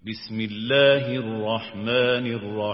بسم الله الرحمن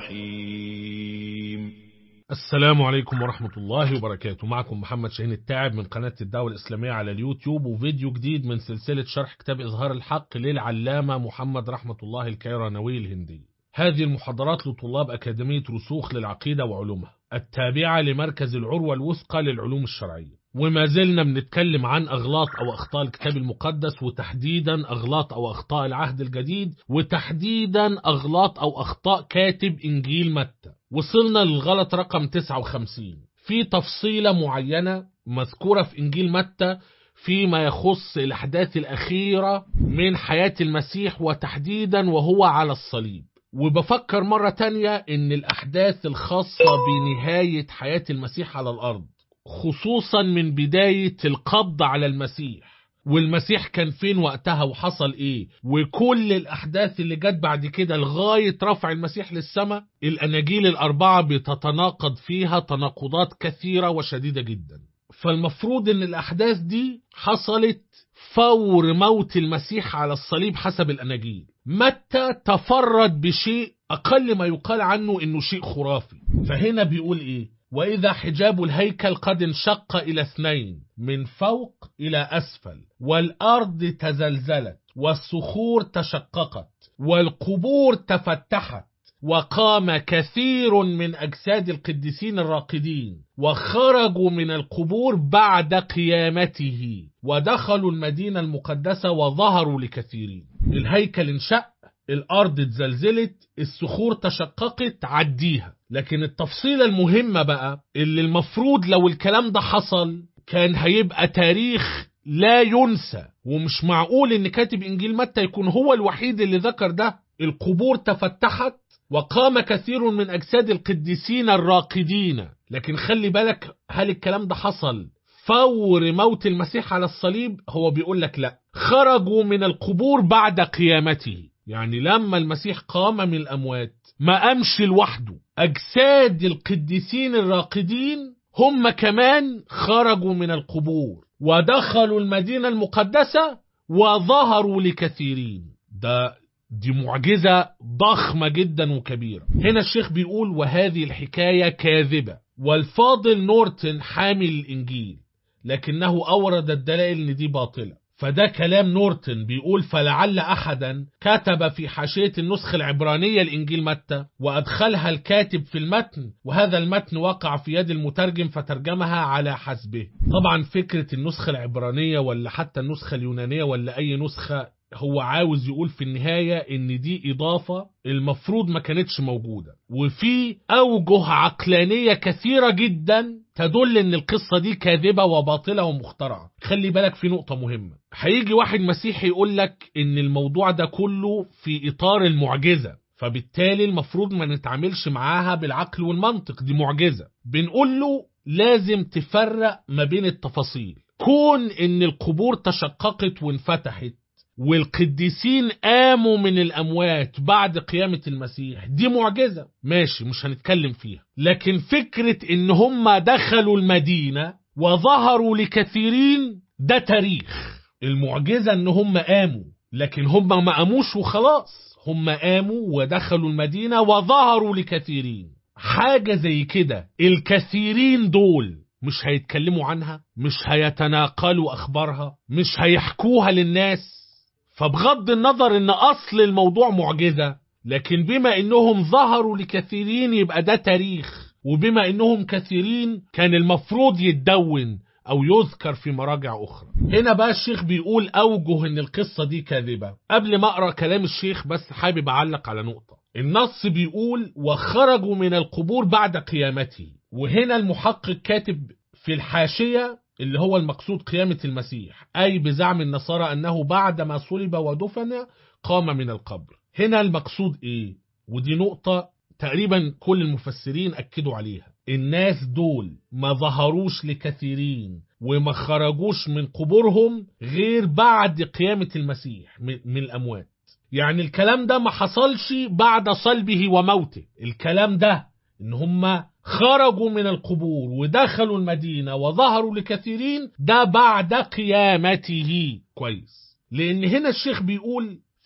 الرحيم السلام عليكم ورحمة الله وبركاته معكم محمد شاهين التاعب من قناة الدعوة الإسلامية على اليوتيوب وفيديو جديد من سلسلة شرح كتاب إظهار الحق للعلامة محمد رحمة الله الكيرانوي الهندي هذه المحاضرات لطلاب أكاديمية رسوخ للعقيدة وعلومها التابعة لمركز العروة الوثقى للعلوم الشرعية وما زلنا بنتكلم عن أغلاط أو أخطاء الكتاب المقدس وتحديدا أغلاط أو أخطاء العهد الجديد وتحديدا أغلاط أو أخطاء كاتب إنجيل متى وصلنا للغلط رقم 59 في تفصيلة معينة مذكورة في إنجيل متى فيما يخص الأحداث الأخيرة من حياة المسيح وتحديدا وهو على الصليب وبفكر مرة تانية إن الأحداث الخاصة بنهاية حياة المسيح على الأرض خصوصا من بداية القبض على المسيح والمسيح كان فين وقتها وحصل ايه وكل الاحداث اللي جت بعد كده لغاية رفع المسيح للسماء الاناجيل الاربعة بتتناقض فيها تناقضات كثيرة وشديدة جدا فالمفروض ان الاحداث دي حصلت فور موت المسيح على الصليب حسب الاناجيل متى تفرد بشيء اقل ما يقال عنه انه شيء خرافي فهنا بيقول ايه وإذا حجاب الهيكل قد انشق إلى اثنين من فوق إلى أسفل والأرض تزلزلت والصخور تشققت والقبور تفتحت وقام كثير من أجساد القديسين الراقدين وخرجوا من القبور بعد قيامته ودخلوا المدينة المقدسة وظهروا لكثيرين الهيكل انشق الأرض اتزلزلت الصخور تشققت عديها لكن التفصيلة المهمة بقى اللي المفروض لو الكلام ده حصل كان هيبقى تاريخ لا ينسى ومش معقول ان كاتب انجيل متى يكون هو الوحيد اللي ذكر ده القبور تفتحت وقام كثير من اجساد القديسين الراقدين لكن خلي بالك هل الكلام ده حصل فور موت المسيح على الصليب هو بيقول لك لا خرجوا من القبور بعد قيامته يعني لما المسيح قام من الأموات ما قامش لوحده أجساد القديسين الراقدين هم كمان خرجوا من القبور ودخلوا المدينة المقدسة وظهروا لكثيرين ده دي معجزة ضخمة جدا وكبيرة هنا الشيخ بيقول وهذه الحكاية كاذبة والفاضل نورتن حامل الإنجيل لكنه أورد الدلائل إن دي باطلة فده كلام نورتن بيقول فلعل أحدا كتب في حاشية النسخة العبرانية لإنجيل متى وأدخلها الكاتب في المتن وهذا المتن وقع في يد المترجم فترجمها على حسبه طبعا فكرة النسخة العبرانية ولا حتى النسخة اليونانية ولا أي نسخة هو عاوز يقول في النهاية ان دي اضافة المفروض ما كانتش موجودة وفي اوجه عقلانية كثيرة جدا تدل ان القصة دي كاذبة وباطلة ومخترعة خلي بالك في نقطة مهمة هيجي واحد مسيحي يقول لك ان الموضوع ده كله في اطار المعجزة فبالتالي المفروض ما نتعاملش معاها بالعقل والمنطق دي معجزة بنقول له لازم تفرق ما بين التفاصيل كون ان القبور تشققت وانفتحت والقديسين قاموا من الأموات بعد قيامة المسيح دي معجزة ماشي مش هنتكلم فيها لكن فكرة إن هم دخلوا المدينة وظهروا لكثيرين ده تاريخ المعجزة إن هم قاموا لكن هم ما قاموش وخلاص هم قاموا ودخلوا المدينة وظهروا لكثيرين حاجة زي كده الكثيرين دول مش هيتكلموا عنها مش هيتناقلوا أخبارها مش هيحكوها للناس فبغض النظر ان اصل الموضوع معجزة لكن بما انهم ظهروا لكثيرين يبقى ده تاريخ وبما انهم كثيرين كان المفروض يتدون او يذكر في مراجع اخرى هنا بقى الشيخ بيقول اوجه ان القصة دي كاذبة قبل ما اقرأ كلام الشيخ بس حابب اعلق على نقطة النص بيقول وخرجوا من القبور بعد قيامته وهنا المحقق كاتب في الحاشية اللي هو المقصود قيامة المسيح أي بزعم النصارى أنه بعدما صلب ودفن قام من القبر هنا المقصود إيه ودي نقطة تقريبا كل المفسرين أكدوا عليها الناس دول ما ظهروش لكثيرين وما خرجوش من قبورهم غير بعد قيامة المسيح من الأموات يعني الكلام ده ما حصلش بعد صلبه وموته الكلام ده ان هم خرجوا من القبور ودخلوا المدينة وظهروا لكثيرين ده بعد قيامته كويس لأن هنا الشيخ بيقول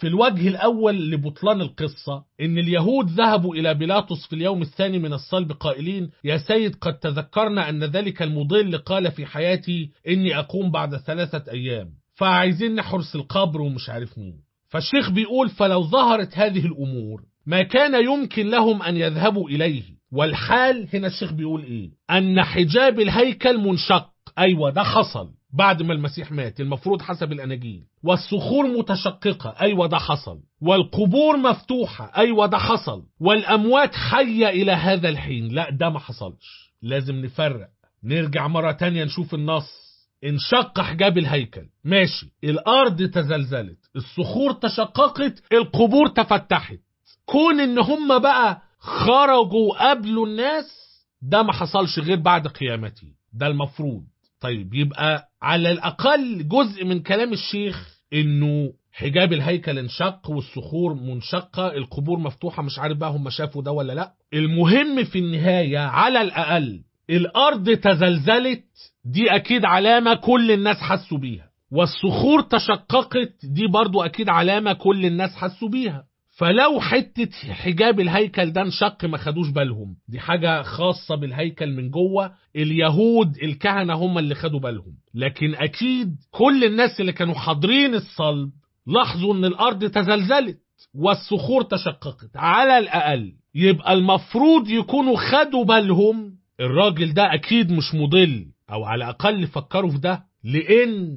في الوجه الأول لبطلان القصة إن اليهود ذهبوا إلى بيلاطس في اليوم الثاني من الصلب قائلين يا سيد قد تذكرنا أن ذلك المضل قال في حياتي إني أقوم بعد ثلاثة أيام فعايزين نحرس القبر ومش عارف مين فالشيخ بيقول فلو ظهرت هذه الأمور ما كان يمكن لهم أن يذهبوا إليه والحال هنا الشيخ بيقول إيه أن حجاب الهيكل منشق أيوة ده حصل بعد ما المسيح مات المفروض حسب الأناجيل والصخور متشققة أيوة ده حصل والقبور مفتوحة أيوة ده حصل والأموات حية إلى هذا الحين لا ده ما حصلش لازم نفرق نرجع مرة تانية نشوف النص انشق حجاب الهيكل ماشي الأرض تزلزلت الصخور تشققت القبور تفتحت كون ان هم بقى خرجوا قبلوا الناس ده ما حصلش غير بعد قيامته ده المفروض طيب يبقى على الأقل جزء من كلام الشيخ إنه حجاب الهيكل انشق والصخور منشقة القبور مفتوحة مش عارف بقى هم شافوا ده ولا لا المهم في النهاية على الأقل الأرض تزلزلت دي أكيد علامة كل الناس حسوا بيها والصخور تشققت دي برضو أكيد علامة كل الناس حسوا بيها فلو حتة حجاب الهيكل ده انشق ما خدوش بالهم دي حاجة خاصة بالهيكل من جوه اليهود الكهنة هم اللي خدوا بالهم لكن أكيد كل الناس اللي كانوا حاضرين الصلب لاحظوا ان الأرض تزلزلت والصخور تشققت على الأقل يبقى المفروض يكونوا خدوا بالهم الراجل ده أكيد مش مضل أو على الأقل فكروا في ده لأن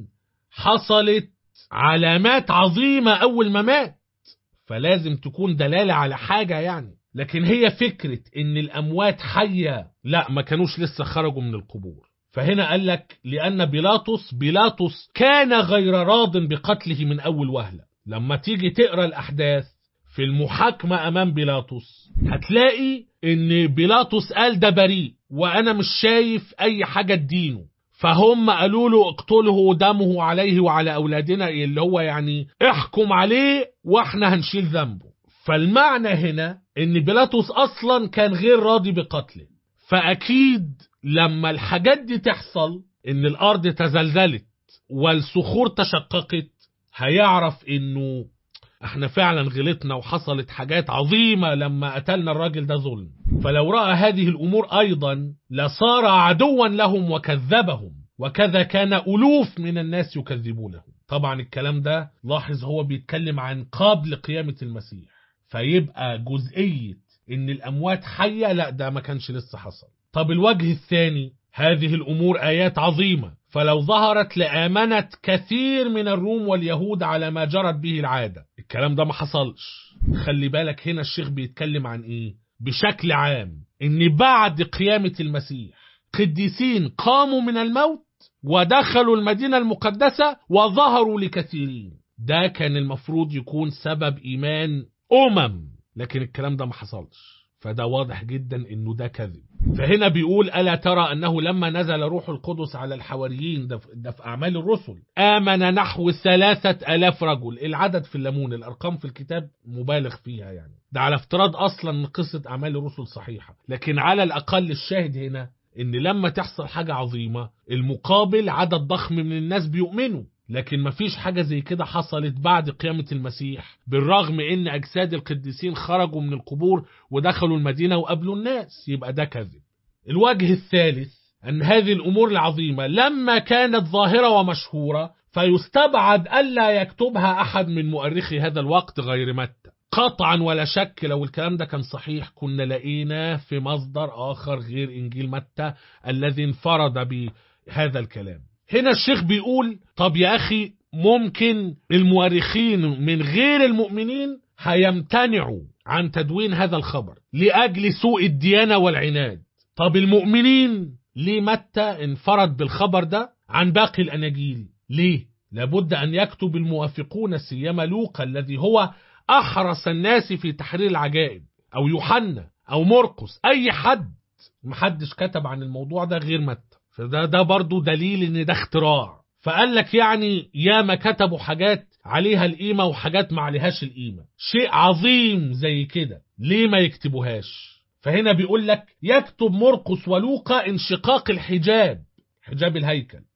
حصلت علامات عظيمة أول ما مات فلازم تكون دلالة على حاجة يعني لكن هي فكرة ان الاموات حية لا ما كانوش لسه خرجوا من القبور فهنا قال لك لان بيلاطس بيلاطس كان غير راض بقتله من اول وهلة لما تيجي تقرا الاحداث في المحاكمة امام بيلاطس هتلاقي ان بيلاطس قال ده بريء وانا مش شايف اي حاجة تدينه فهم قالوا له اقتله دمه عليه وعلى اولادنا اللي هو يعني احكم عليه واحنا هنشيل ذنبه فالمعنى هنا ان بيلاطس اصلا كان غير راضي بقتله فاكيد لما الحاجات دي تحصل ان الارض تزلزلت والصخور تشققت هيعرف انه احنا فعلا غلطنا وحصلت حاجات عظيمة لما قتلنا الراجل ده ظلم فلو رأى هذه الأمور أيضا لصار عدوا لهم وكذبهم وكذا كان ألوف من الناس يكذبونه طبعا الكلام ده لاحظ هو بيتكلم عن قبل قيامة المسيح فيبقى جزئية ان الأموات حية لا ده ما كانش لسه حصل طب الوجه الثاني هذه الأمور آيات عظيمة فلو ظهرت لآمنت كثير من الروم واليهود على ما جرت به العادة الكلام ده ما حصلش خلي بالك هنا الشيخ بيتكلم عن ايه بشكل عام ان بعد قيامة المسيح قديسين قاموا من الموت ودخلوا المدينة المقدسة وظهروا لكثيرين ده كان المفروض يكون سبب إيمان أمم لكن الكلام ده ما حصلش فده واضح جدا انه ده كذب فهنا بيقول ألا ترى أنه لما نزل روح القدس على الحواريين ده في, ده في أعمال الرسل آمن نحو ثلاثة ألاف رجل العدد في الليمون الأرقام في الكتاب مبالغ فيها يعني ده على افتراض أصلا أن قصة أعمال الرسل صحيحة لكن على الأقل الشاهد هنا ان لما تحصل حاجة عظيمة المقابل عدد ضخم من الناس بيؤمنوا لكن مفيش حاجة زي كده حصلت بعد قيامة المسيح بالرغم ان اجساد القديسين خرجوا من القبور ودخلوا المدينة وقابلوا الناس يبقى ده كذب الوجه الثالث ان هذه الامور العظيمة لما كانت ظاهرة ومشهورة فيستبعد الا يكتبها احد من مؤرخي هذا الوقت غير متى قطعا ولا شك لو الكلام ده كان صحيح كنا لقيناه في مصدر آخر غير إنجيل متى الذي انفرد بهذا الكلام هنا الشيخ بيقول طب يا أخي ممكن المؤرخين من غير المؤمنين هيمتنعوا عن تدوين هذا الخبر لأجل سوء الديانة والعناد طب المؤمنين ليه متى انفرد بالخبر ده عن باقي الأناجيل ليه لابد أن يكتب الموافقون سيما لوقا الذي هو أحرص الناس في تحرير العجائب أو يوحنا أو مرقس أي حد محدش كتب عن الموضوع ده غير متى فده ده برضو دليل ان ده اختراع فقال لك يعني ياما كتبوا حاجات عليها القيمة وحاجات ما عليهاش القيمة شيء عظيم زي كده ليه ما يكتبوهاش فهنا بيقول لك يكتب مرقس ولوقا انشقاق الحجاب حجاب الهيكل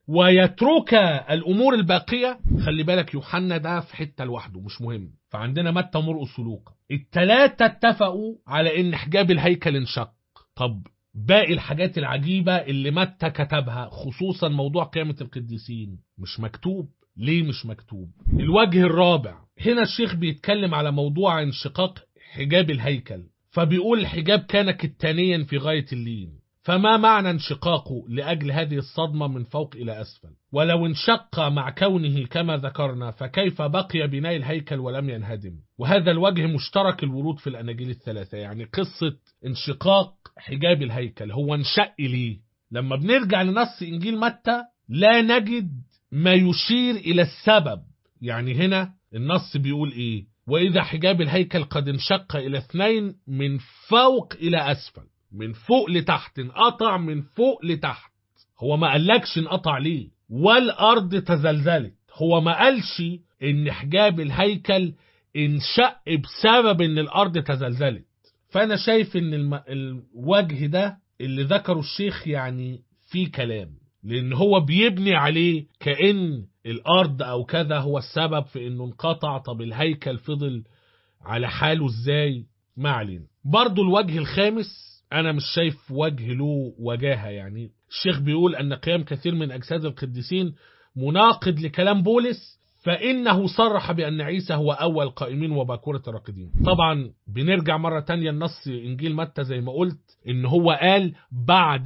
ويترك الأمور الباقية خلي بالك يوحنا ده في حتة لوحده مش مهم فعندنا متى ومرقس ولوقا التلاتة اتفقوا على إن حجاب الهيكل انشق طب باقي الحاجات العجيبة اللي متى كتبها خصوصا موضوع قيامة القديسين مش مكتوب ليه مش مكتوب الوجه الرابع هنا الشيخ بيتكلم على موضوع انشقاق حجاب الهيكل فبيقول الحجاب كان كتانيا في غاية اللين فما معنى انشقاقه لأجل هذه الصدمة من فوق إلى أسفل ولو انشق مع كونه كما ذكرنا فكيف بقي بناء الهيكل ولم ينهدم وهذا الوجه مشترك الورود في الأناجيل الثلاثة يعني قصة انشقاق حجاب الهيكل هو انشق ليه لما بنرجع لنص إنجيل متى لا نجد ما يشير إلى السبب يعني هنا النص بيقول إيه وإذا حجاب الهيكل قد انشق إلى اثنين من فوق إلى أسفل من فوق لتحت انقطع من فوق لتحت هو ما قالكش انقطع ليه والأرض تزلزلت هو ما قالش إن حجاب الهيكل انشق بسبب إن الأرض تزلزلت فأنا شايف إن الم... الوجه ده اللي ذكره الشيخ يعني فيه كلام لأن هو بيبني عليه كأن الأرض أو كذا هو السبب في إنه انقطع طب الهيكل فضل على حاله إزاي ما علينا برضو الوجه الخامس أنا مش شايف وجه له وجاهة يعني الشيخ بيقول أن قيام كثير من أجساد القديسين مناقض لكلام بولس فإنه صرح بأن عيسى هو أول قائمين وباكورة الراقدين طبعا بنرجع مرة تانية النص إنجيل متى زي ما قلت إن هو قال بعد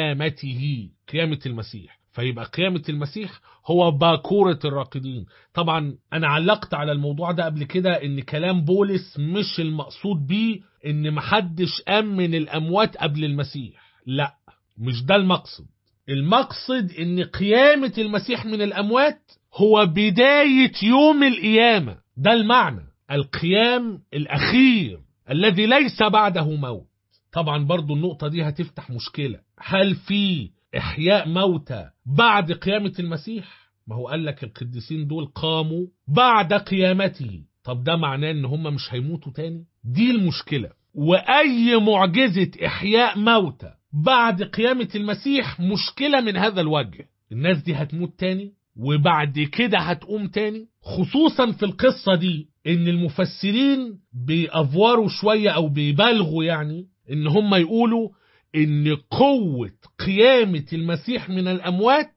قيامته قيامة المسيح فيبقى قيامة المسيح هو باكورة الراقدين طبعا أنا علقت على الموضوع ده قبل كده إن كلام بولس مش المقصود بيه إن محدش أمن الأموات قبل المسيح لا مش ده المقصد المقصد إن قيامة المسيح من الأموات هو بداية يوم القيامة ده المعنى القيام الأخير الذي ليس بعده موت طبعا برضو النقطة دي هتفتح مشكلة هل في إحياء موتى بعد قيامة المسيح ما هو قال لك القديسين دول قاموا بعد قيامته طب ده معناه ان هم مش هيموتوا تاني دي المشكلة وأي معجزة إحياء موتى بعد قيامة المسيح مشكلة من هذا الوجه الناس دي هتموت تاني وبعد كده هتقوم تاني خصوصا في القصة دي ان المفسرين بيأفوروا شوية او بيبالغوا يعني ان هم يقولوا ان قوة قيامة المسيح من الاموات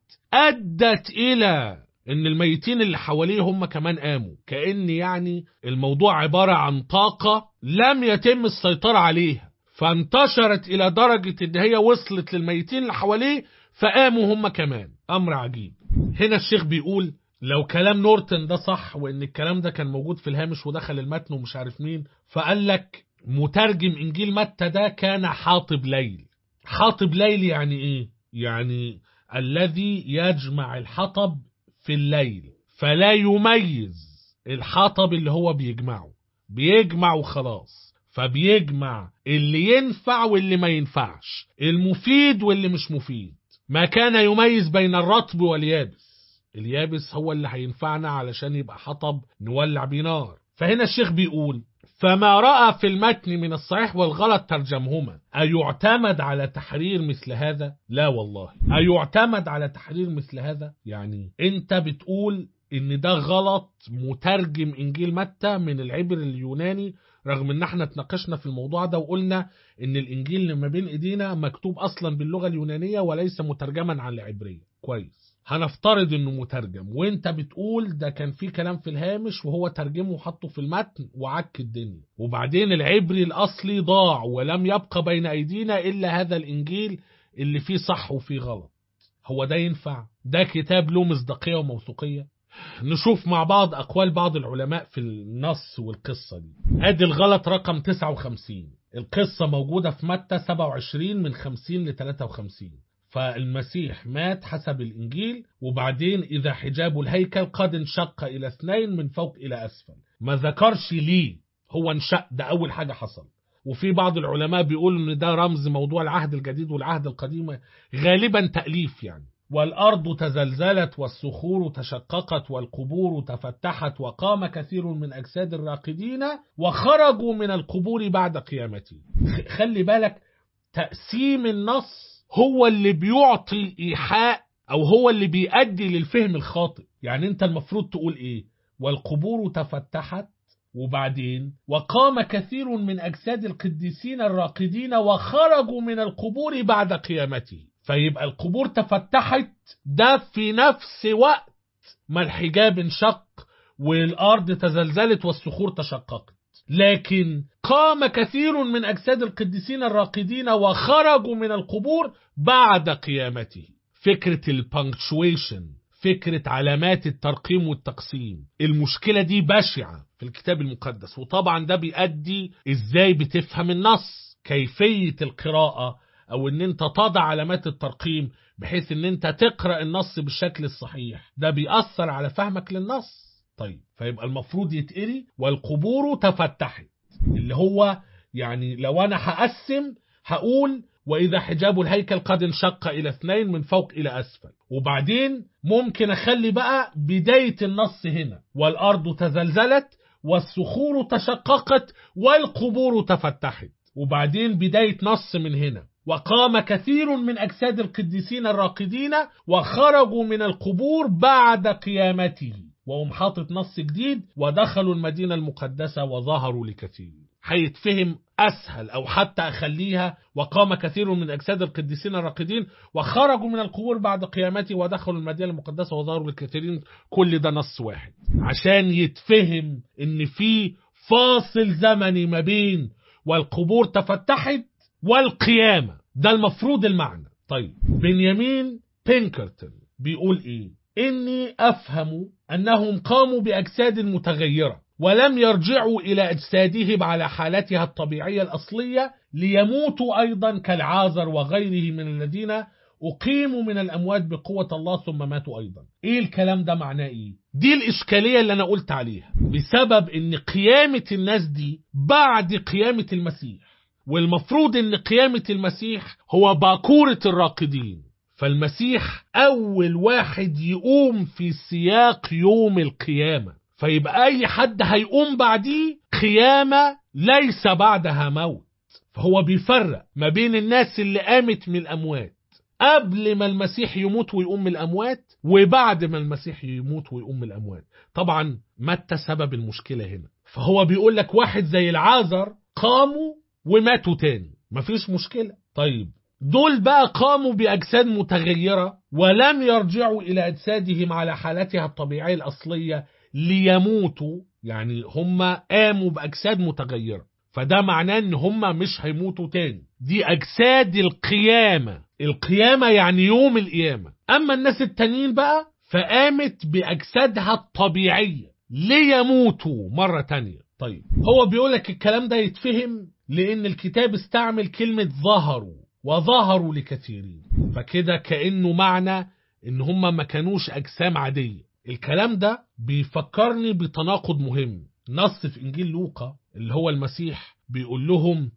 ادت الى ان الميتين اللي حواليه هم كمان قاموا كأن يعني الموضوع عبارة عن طاقة لم يتم السيطرة عليها فانتشرت الى درجة ان هي وصلت للميتين اللي حواليه فقاموا هم كمان امر عجيب هنا الشيخ بيقول لو كلام نورتن ده صح وان الكلام ده كان موجود في الهامش ودخل المتن ومش عارف مين فقال لك مترجم انجيل متى ده كان حاطب ليل حاطب ليل يعني ايه يعني الذي يجمع الحطب في الليل فلا يميز الحطب اللي هو بيجمعه بيجمع وخلاص فبيجمع اللي ينفع واللي ما ينفعش المفيد واللي مش مفيد ما كان يميز بين الرطب واليابس اليابس هو اللي هينفعنا علشان يبقى حطب نولع بيه نار فهنا الشيخ بيقول فما رأى في المتن من الصحيح والغلط ترجمهما أيعتمد على تحرير مثل هذا؟ لا والله أيعتمد على تحرير مثل هذا؟ يعني أنت بتقول إن ده غلط مترجم إنجيل متى من العبر اليوناني رغم ان احنا اتناقشنا في الموضوع ده وقلنا ان الانجيل اللي ما بين ايدينا مكتوب اصلا باللغه اليونانيه وليس مترجما عن العبريه كويس هنفترض انه مترجم وانت بتقول ده كان في كلام في الهامش وهو ترجمه وحطه في المتن وعك الدنيا وبعدين العبري الاصلي ضاع ولم يبقى بين ايدينا الا هذا الانجيل اللي فيه صح وفيه غلط هو ده ينفع ده كتاب له مصداقيه وموثوقيه نشوف مع بعض أقوال بعض العلماء في النص والقصة دي أدي الغلط رقم 59 القصة موجودة في متى 27 من 50 ل 53 فالمسيح مات حسب الإنجيل وبعدين إذا حجاب الهيكل قد انشق إلى اثنين من فوق إلى أسفل ما ذكرش ليه هو انشق ده أول حاجة حصل وفي بعض العلماء بيقولوا ان ده رمز موضوع العهد الجديد والعهد القديم غالبا تأليف يعني والأرض تزلزلت والصخور تشققت والقبور تفتحت وقام كثير من أجساد الراقدين وخرجوا من القبور بعد قيامته خلي بالك تقسيم النص هو اللي بيعطي إيحاء او هو اللي بيؤدي للفهم الخاطئ يعني انت المفروض تقول ايه والقبور تفتحت وبعدين وقام كثير من أجساد القديسين الراقدين وخرجوا من القبور بعد قيامته فيبقى القبور تفتحت ده في نفس وقت ما الحجاب انشق والأرض تزلزلت والصخور تشققت لكن قام كثير من أجساد القديسين الراقدين وخرجوا من القبور بعد قيامته فكرة البنكشويشن فكرة علامات الترقيم والتقسيم المشكلة دي بشعة في الكتاب المقدس وطبعا ده بيؤدي ازاي بتفهم النص كيفية القراءة او ان انت تضع علامات الترقيم بحيث ان انت تقرأ النص بالشكل الصحيح ده بيأثر على فهمك للنص طيب فيبقى المفروض يتقري والقبور تفتحت اللي هو يعني لو انا هقسم هقول وإذا حجاب الهيكل قد انشق إلى اثنين من فوق إلى أسفل وبعدين ممكن أخلي بقى بداية النص هنا والأرض تزلزلت والصخور تشققت والقبور تفتحت وبعدين بداية نص من هنا وقام كثير من أجساد القديسين الراقدين وخرجوا من القبور بعد قيامته وهم حاطط نص جديد ودخلوا المدينة المقدسة وظهروا لكثير هيتفهم أسهل أو حتى أخليها وقام كثير من أجساد القديسين الراقدين وخرجوا من القبور بعد قيامته ودخلوا المدينة المقدسة وظهروا للكثيرين كل ده نص واحد عشان يتفهم إن في فاصل زمني ما بين والقبور تفتحت والقيامة ده المفروض المعنى طيب بنيامين بينكرتون بيقول إيه إني أفهم أنهم قاموا بأجساد متغيرة ولم يرجعوا إلى أجسادهم على حالتها الطبيعية الأصلية ليموتوا أيضا كالعازر وغيره من الذين أقيموا من الأموات بقوة الله ثم ماتوا أيضا إيه الكلام ده معناه إيه؟ دي الإشكالية اللي أنا قلت عليها بسبب إن قيامة الناس دي بعد قيامة المسيح والمفروض إن قيامة المسيح هو باكورة الراقدين فالمسيح أول واحد يقوم في سياق يوم القيامة فيبقى أي حد هيقوم بعديه قيامة ليس بعدها موت فهو بيفرق ما بين الناس اللي قامت من الأموات قبل ما المسيح يموت ويقوم من الأموات وبعد ما المسيح يموت ويقوم من الأموات طبعا متى سبب المشكلة هنا فهو بيقول لك واحد زي العازر قاموا وماتوا تاني مفيش مشكلة طيب دول بقى قاموا بأجساد متغيرة ولم يرجعوا إلى أجسادهم على حالتها الطبيعية الأصلية ليموتوا يعني هم قاموا بأجساد متغيرة فده معناه ان هم مش هيموتوا تاني دي أجساد القيامة القيامة يعني يوم القيامة أما الناس التانيين بقى فقامت بأجسادها الطبيعية ليموتوا مرة تانية طيب هو بيقولك الكلام ده يتفهم لأن الكتاب استعمل كلمة ظهروا وظهروا لكثيرين فكده كأنه معنى ان هم ما كانوش أجسام عادية الكلام ده بيفكرني بتناقض مهم نص في إنجيل لوقا اللي هو المسيح بيقول لهم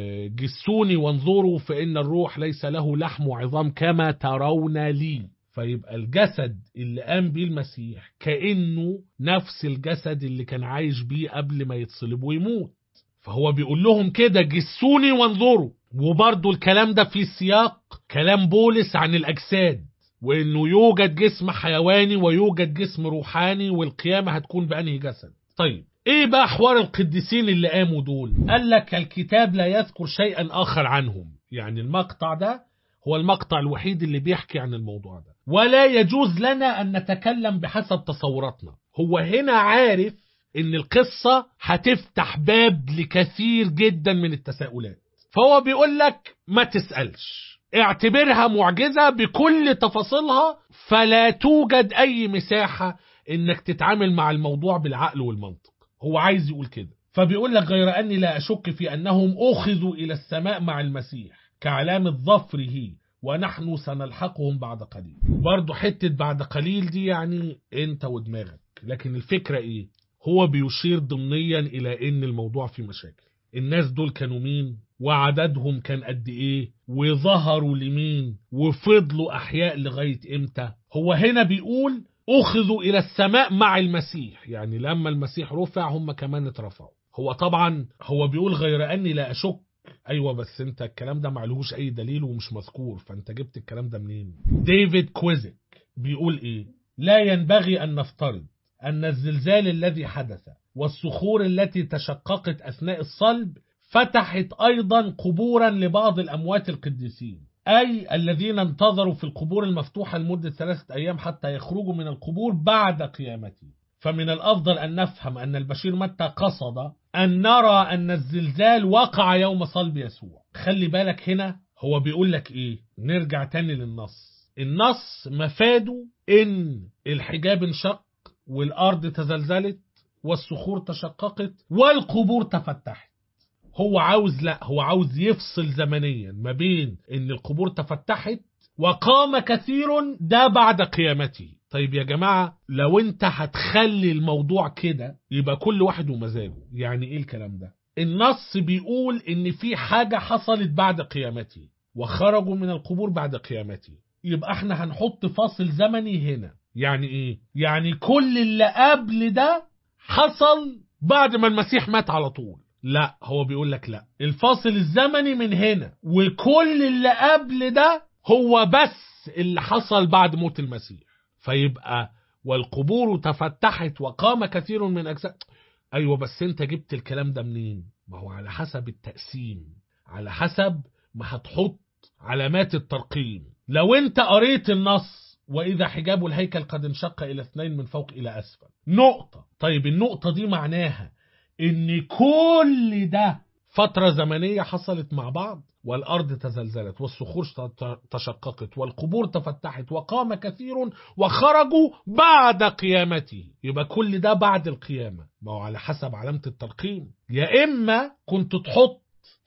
جسوني وانظروا فإن الروح ليس له لحم وعظام كما ترون لي فيبقى الجسد اللي قام بيه المسيح كأنه نفس الجسد اللي كان عايش بيه قبل ما يتصلب ويموت فهو بيقول لهم كده جسوني وانظروا وبرضه الكلام ده في سياق كلام بولس عن الأجساد وانه يوجد جسم حيواني ويوجد جسم روحاني والقيامة هتكون بأنهي جسد طيب ايه بقى حوار القديسين اللي قاموا دول قال لك الكتاب لا يذكر شيئا آخر عنهم يعني المقطع ده هو المقطع الوحيد اللي بيحكي عن الموضوع ده ولا يجوز لنا أن نتكلم بحسب تصوراتنا هو هنا عارف ان القصة هتفتح باب لكثير جدا من التساؤلات فهو بيقول لك ما تسألش اعتبرها معجزة بكل تفاصيلها فلا توجد أي مساحة إنك تتعامل مع الموضوع بالعقل والمنطق هو عايز يقول كده فبيقول لك غير أني لا أشك في أنهم أخذوا إلى السماء مع المسيح كعلامة ظفره ونحن سنلحقهم بعد قليل برضو حتة بعد قليل دي يعني انت ودماغك لكن الفكرة ايه هو بيشير ضمنيا إلى إن الموضوع فيه مشاكل الناس دول كانوا مين وعددهم كان قد ايه وظهروا لمين وفضلوا احياء لغايه امتى هو هنا بيقول اخذوا الى السماء مع المسيح يعني لما المسيح رفع هم كمان اترفعوا هو طبعا هو بيقول غير اني لا اشك ايوه بس انت الكلام ده معلهوش اي دليل ومش مذكور فانت جبت الكلام ده منين ديفيد كويزك بيقول ايه لا ينبغي ان نفترض ان الزلزال الذي حدث والصخور التي تشققت اثناء الصلب فتحت ايضا قبورا لبعض الاموات القديسين اي الذين انتظروا في القبور المفتوحه لمده ثلاثه ايام حتى يخرجوا من القبور بعد قيامته فمن الافضل ان نفهم ان البشير متى قصد ان نرى ان الزلزال وقع يوم صلب يسوع خلي بالك هنا هو بيقول لك ايه نرجع تاني للنص النص مفاده ان الحجاب انشق والارض تزلزلت والصخور تشققت والقبور تفتحت هو عاوز لا هو عاوز يفصل زمنيا ما بين ان القبور تفتحت وقام كثير ده بعد قيامته طيب يا جماعة لو انت هتخلي الموضوع كده يبقى كل واحد ومزاجه يعني ايه الكلام ده النص بيقول ان في حاجة حصلت بعد قيامته وخرجوا من القبور بعد قيامته يبقى احنا هنحط فاصل زمني هنا يعني ايه يعني كل اللي قبل ده حصل بعد ما المسيح مات على طول لا هو بيقول لك لا الفاصل الزمني من هنا وكل اللي قبل ده هو بس اللي حصل بعد موت المسيح فيبقى والقبور تفتحت وقام كثير من أجزاء أيوة بس أنت جبت الكلام ده منين ما هو على حسب التقسيم على حسب ما هتحط علامات الترقيم لو أنت قريت النص وإذا حجاب الهيكل قد انشق إلى اثنين من فوق إلى أسفل نقطة طيب النقطة دي معناها إن كل ده فترة زمنية حصلت مع بعض والأرض تزلزلت والصخور تشققت والقبور تفتحت وقام كثير وخرجوا بعد قيامته يبقى كل ده بعد القيامة ما هو على حسب علامة الترقيم يا إما كنت تحط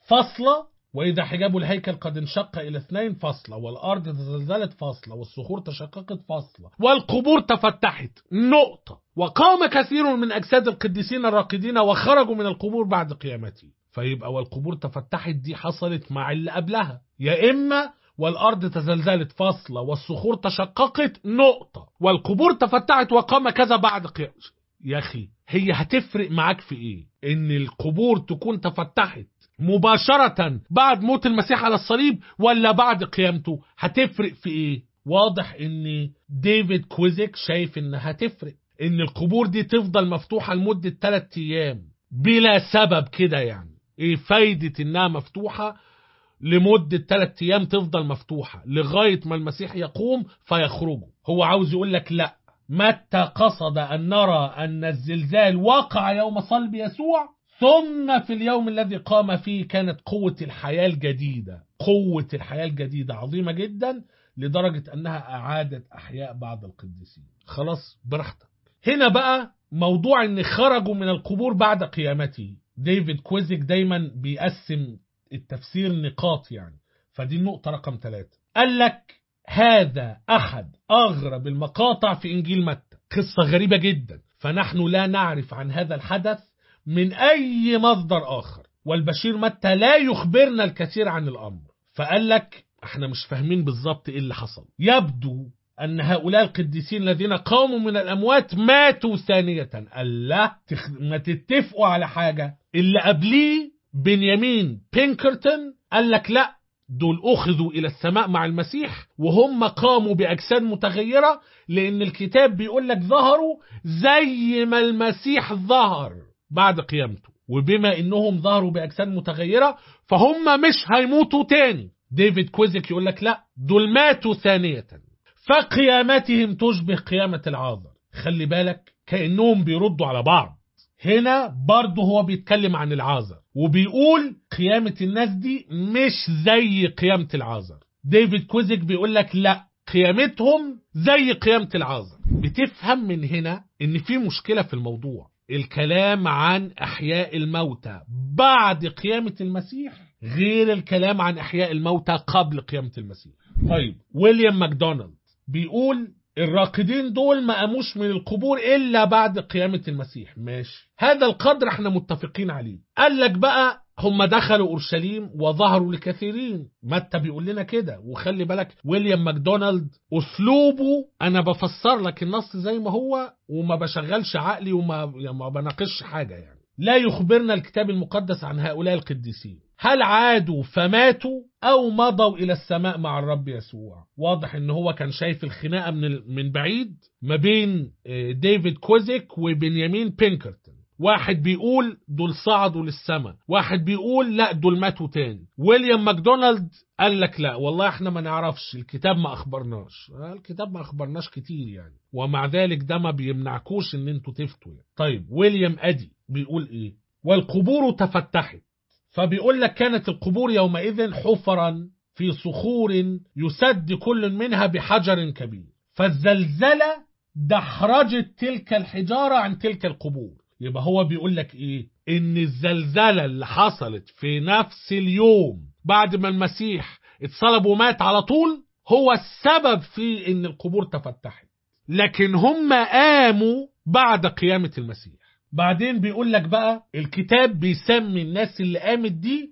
فصلة وإذا حجاب الهيكل قد انشق إلى اثنين فاصلة والأرض تزلزلت فاصلة والصخور تشققت فاصلة والقبور تفتحت نقطة وقام كثير من أجساد القديسين الراقدين وخرجوا من القبور بعد قيامته فيبقى والقبور تفتحت دي حصلت مع اللي قبلها يا إما والأرض تزلزلت فاصلة والصخور تشققت نقطة والقبور تفتحت وقام كذا بعد قيامته يا أخي هي هتفرق معاك في إيه إن القبور تكون تفتحت مباشرة بعد موت المسيح على الصليب ولا بعد قيامته هتفرق في ايه واضح ان ديفيد كويزيك شايف ان هتفرق ان القبور دي تفضل مفتوحة لمدة 3 ايام بلا سبب كده يعني ايه فايدة انها مفتوحة لمدة 3 ايام تفضل مفتوحة لغاية ما المسيح يقوم فيخرجوا هو عاوز يقول لك لا متى قصد ان نرى ان الزلزال وقع يوم صلب يسوع ثم في اليوم الذي قام فيه كانت قوة الحياة الجديدة قوة الحياة الجديدة عظيمة جدا لدرجة أنها أعادت أحياء بعض القديسين خلاص براحتك هنا بقى موضوع أن خرجوا من القبور بعد قيامته ديفيد كويزك دايما بيقسم التفسير نقاط يعني فدي النقطة رقم ثلاثة قال لك هذا أحد أغرب المقاطع في إنجيل متى قصة غريبة جدا فنحن لا نعرف عن هذا الحدث من أي مصدر آخر والبشير متى لا يخبرنا الكثير عن الأمر فقال لك احنا مش فاهمين بالظبط ايه اللي حصل يبدو أن هؤلاء القديسين الذين قاموا من الأموات ماتوا ثانية قال لا تخ... ما تتفقوا على حاجة اللي قبليه بنيامين بينكرتون قال لك لا دول أخذوا إلى السماء مع المسيح وهم قاموا بأجساد متغيرة لأن الكتاب بيقول لك ظهروا زي ما المسيح ظهر بعد قيامته وبما انهم ظهروا باجساد متغيره فهم مش هيموتوا تاني ديفيد كويزك يقول لك لا دول ماتوا ثانيه فقيامتهم تشبه قيامه العاذر خلي بالك كانهم بيردوا على بعض هنا برضه هو بيتكلم عن العازر وبيقول قيامة الناس دي مش زي قيامة العازر ديفيد كويزك بيقول لك لا قيامتهم زي قيامة العازر بتفهم من هنا ان في مشكلة في الموضوع الكلام عن احياء الموتى بعد قيامة المسيح غير الكلام عن احياء الموتى قبل قيامة المسيح طيب ويليام ماكدونالد بيقول الراقدين دول ما قاموش من القبور الا بعد قيامة المسيح ماشي هذا القدر احنا متفقين عليه قال لك بقى هم دخلوا اورشليم وظهروا لكثيرين متى بيقول لنا كده وخلي بالك ويليام ماكدونالد اسلوبه انا بفسر لك النص زي ما هو وما بشغلش عقلي وما يعني ما بناقش حاجه يعني لا يخبرنا الكتاب المقدس عن هؤلاء القديسين هل عادوا فماتوا أو مضوا إلى السماء مع الرب يسوع واضح إن هو كان شايف الخناقة من, ال- من بعيد ما بين آه، ديفيد كوزيك وبنيامين بينكرتون واحد بيقول دول صعدوا للسماء واحد بيقول لا دول ماتوا تاني ويليام ماكدونالد قال لك لا والله احنا ما نعرفش الكتاب ما اخبرناش آه، الكتاب ما اخبرناش كتير يعني ومع ذلك ده ما بيمنعكوش ان انتوا تفتوا يعني. طيب ويليام ادي بيقول ايه والقبور تفتحت فبيقول لك كانت القبور يومئذ حفرا في صخور يسد كل منها بحجر كبير فالزلزلة دحرجت تلك الحجارة عن تلك القبور يبقى هو بيقول لك ايه ان الزلزلة اللي حصلت في نفس اليوم بعد ما المسيح اتصلب ومات على طول هو السبب في ان القبور تفتحت لكن هم قاموا بعد قيامة المسيح بعدين بيقول لك بقى الكتاب بيسمي الناس اللي قامت دي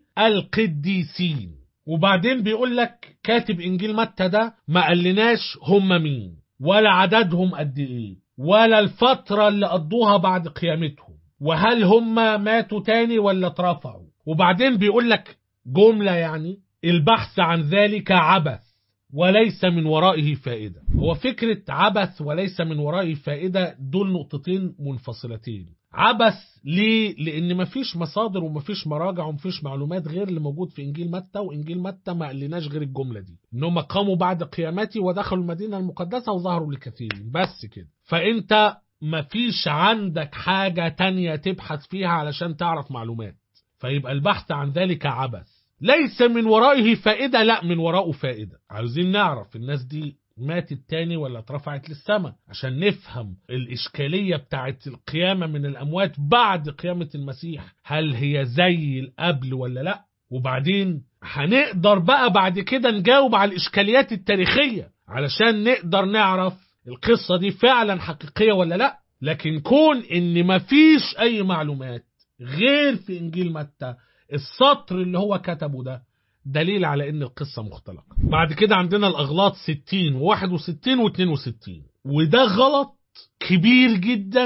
القديسين وبعدين بيقول لك كاتب انجيل متى ده ما قالناش هم مين ولا عددهم قد ايه ولا الفترة اللي قضوها بعد قيامتهم وهل هم ماتوا تاني ولا اترفعوا وبعدين بيقول لك جملة يعني البحث عن ذلك عبث وليس من ورائه فائدة هو فكرة عبث وليس من ورائه فائدة دول نقطتين منفصلتين عبث ليه؟ لأن مفيش مصادر ومفيش مراجع ومفيش معلومات غير اللي موجود في إنجيل متى وإنجيل متى ما قالناش غير الجملة دي إنهم قاموا بعد قيامتي ودخلوا المدينة المقدسة وظهروا لكثيرين بس كده فأنت مفيش عندك حاجة تانية تبحث فيها علشان تعرف معلومات فيبقى البحث عن ذلك عبث ليس من ورائه فائدة لا من وراءه فائدة عاوزين نعرف الناس دي ماتت تاني ولا اترفعت للسماء عشان نفهم الإشكالية بتاعت القيامة من الأموات بعد قيامة المسيح هل هي زي القبل ولا لا وبعدين هنقدر بقى بعد كده نجاوب على الإشكاليات التاريخية علشان نقدر نعرف القصة دي فعلا حقيقية ولا لا لكن كون ان مفيش اي معلومات غير في انجيل متى السطر اللي هو كتبه ده دليل على ان القصة مختلقة بعد كده عندنا الاغلاط 60 و61 و62 وده غلط كبير جدا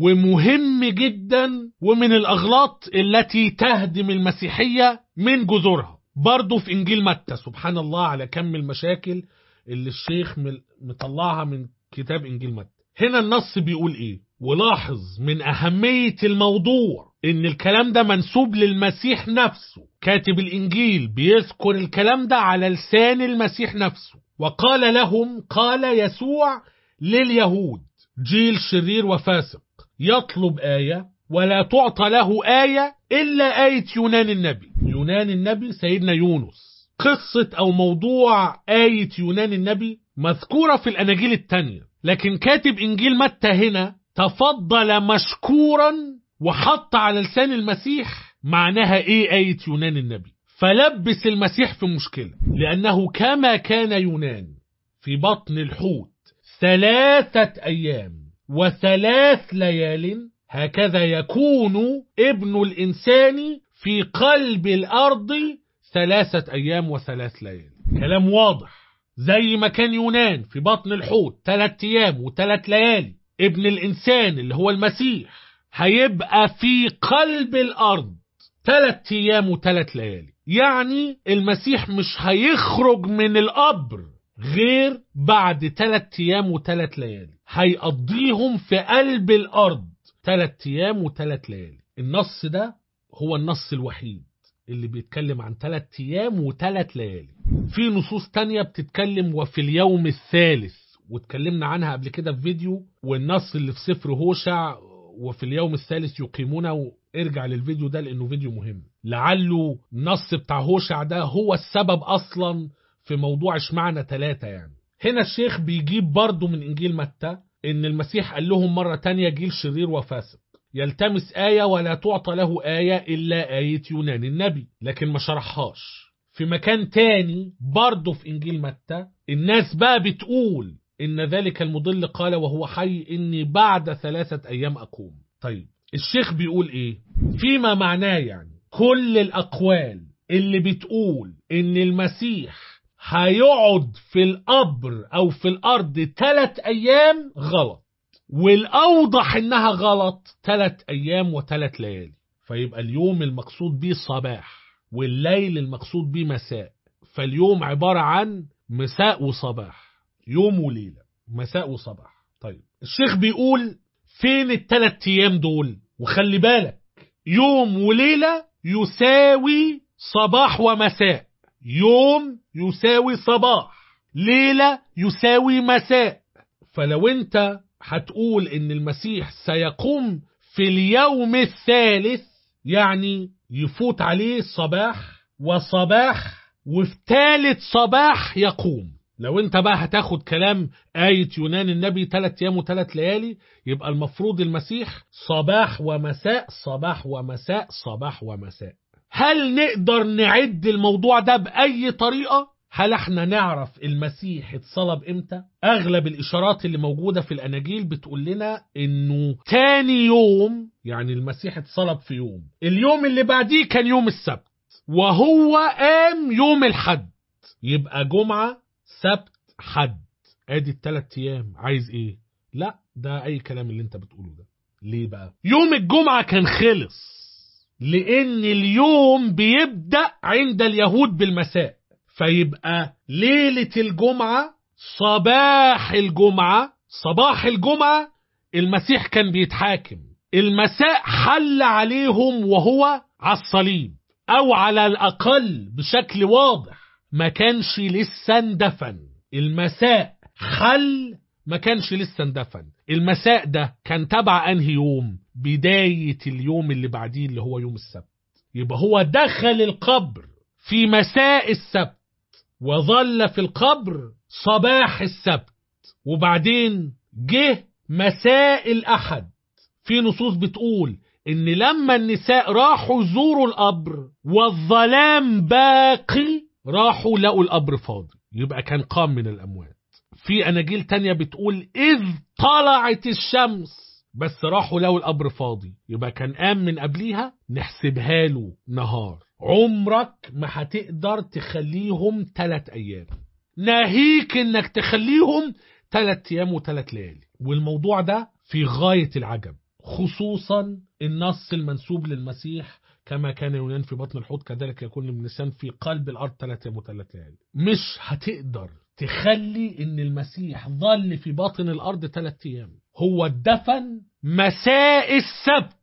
ومهم جدا ومن الاغلاط التي تهدم المسيحية من جذورها برضه في انجيل متى سبحان الله على كم المشاكل اللي الشيخ مل- مطلعها من كتاب انجيل متى هنا النص بيقول ايه ولاحظ من اهمية الموضوع ان الكلام ده منسوب للمسيح نفسه كاتب الانجيل بيذكر الكلام ده على لسان المسيح نفسه وقال لهم قال يسوع لليهود جيل شرير وفاسق يطلب آية ولا تعطى له آية إلا آية يونان النبي يونان النبي سيدنا يونس قصة أو موضوع آية يونان النبي مذكورة في الأناجيل التانية لكن كاتب إنجيل متى هنا تفضل مشكورا وحط على لسان المسيح معناها إيه آية يونان النبي فلبس المسيح في مشكلة لأنه كما كان يونان في بطن الحوت ثلاثة أيام وثلاث ليال هكذا يكون ابن الإنسان في قلب الأرض ثلاثة أيام وثلاث ليالي كلام واضح زي ما كان يونان في بطن الحوت ثلاث أيام وثلاث ليالي ابن الإنسان اللي هو المسيح هيبقى في قلب الأرض ثلاث أيام وثلاث ليالي يعني المسيح مش هيخرج من القبر غير بعد ثلاث أيام وثلاث ليالي هيقضيهم في قلب الأرض ثلاث أيام وثلاث ليالي النص ده هو النص الوحيد اللي بيتكلم عن ثلاث أيام وثلاث ليالي في نصوص تانية بتتكلم وفي اليوم الثالث واتكلمنا عنها قبل كده في فيديو والنص اللي في سفر هوشع وفي اليوم الثالث يقيمونه ارجع للفيديو ده لانه فيديو مهم لعله النص بتاع هوشع ده هو السبب اصلا في موضوع اشمعنى ثلاثة يعني هنا الشيخ بيجيب برضه من انجيل متى ان المسيح قال لهم مرة تانية جيل شرير وفاسق يلتمس آية ولا تعطى له آية إلا آية يونان النبي لكن ما شرحهاش في مكان تاني برضه في إنجيل متى الناس بقى بتقول إن ذلك المضل قال وهو حي إني بعد ثلاثة أيام أقوم طيب الشيخ بيقول إيه فيما معناه يعني كل الأقوال اللي بتقول إن المسيح هيقعد في القبر أو في الأرض ثلاث أيام غلط والأوضح إنها غلط ثلاث أيام وثلاث ليالي فيبقى اليوم المقصود بيه الصباح والليل المقصود به مساء فاليوم عبارة عن مساء وصباح يوم وليلة مساء وصباح طيب الشيخ بيقول فين الثلاث ايام دول وخلي بالك يوم وليلة يساوي صباح ومساء يوم يساوي صباح ليلة يساوي مساء فلو انت هتقول ان المسيح سيقوم في اليوم الثالث يعني يفوت عليه صباح وصباح وفي ثالث صباح يقوم لو انت بقى هتاخد كلام آية يونان النبي ثلاث أيام وثلاث ليالي يبقى المفروض المسيح صباح ومساء صباح ومساء صباح ومساء هل نقدر نعد الموضوع ده بأي طريقة؟ هل احنا نعرف المسيح اتصلب امتى؟ اغلب الاشارات اللي موجودة في الاناجيل بتقول لنا انه تاني يوم يعني المسيح اتصلب في يوم اليوم اللي بعديه كان يوم السبت وهو قام يوم الحد يبقى جمعة سبت حد ادي التلات ايام عايز ايه لا ده اي كلام اللي انت بتقوله ده ليه بقى يوم الجمعة كان خلص لان اليوم بيبدأ عند اليهود بالمساء فيبقى ليلة الجمعة صباح الجمعة صباح الجمعة المسيح كان بيتحاكم المساء حل عليهم وهو على الصليب او على الاقل بشكل واضح ما كانش لسه اندفن المساء حل ما كانش لسه اندفن المساء ده كان تبع انهي يوم بداية اليوم اللي بعديه اللي هو يوم السبت يبقى هو دخل القبر في مساء السبت وظل في القبر صباح السبت وبعدين جه مساء الأحد في نصوص بتقول إن لما النساء راحوا زوروا القبر والظلام باقي راحوا لقوا القبر فاضي يبقى كان قام من الأموات في أناجيل تانية بتقول إذ طلعت الشمس بس راحوا لقوا القبر فاضي يبقى كان قام من قبليها نحسبها له نهار عمرك ما هتقدر تخليهم تلات أيام ناهيك إنك تخليهم تلات أيام وتلات ليالي والموضوع ده في غاية العجب خصوصا النص المنسوب للمسيح كما كان يونان في بطن الحوت كذلك يكون الإنسان في قلب الأرض ثلاث أيام وثلاث ليالي مش هتقدر تخلي إن المسيح ظل في باطن الأرض ثلاث أيام هو اتدفن مساء السبت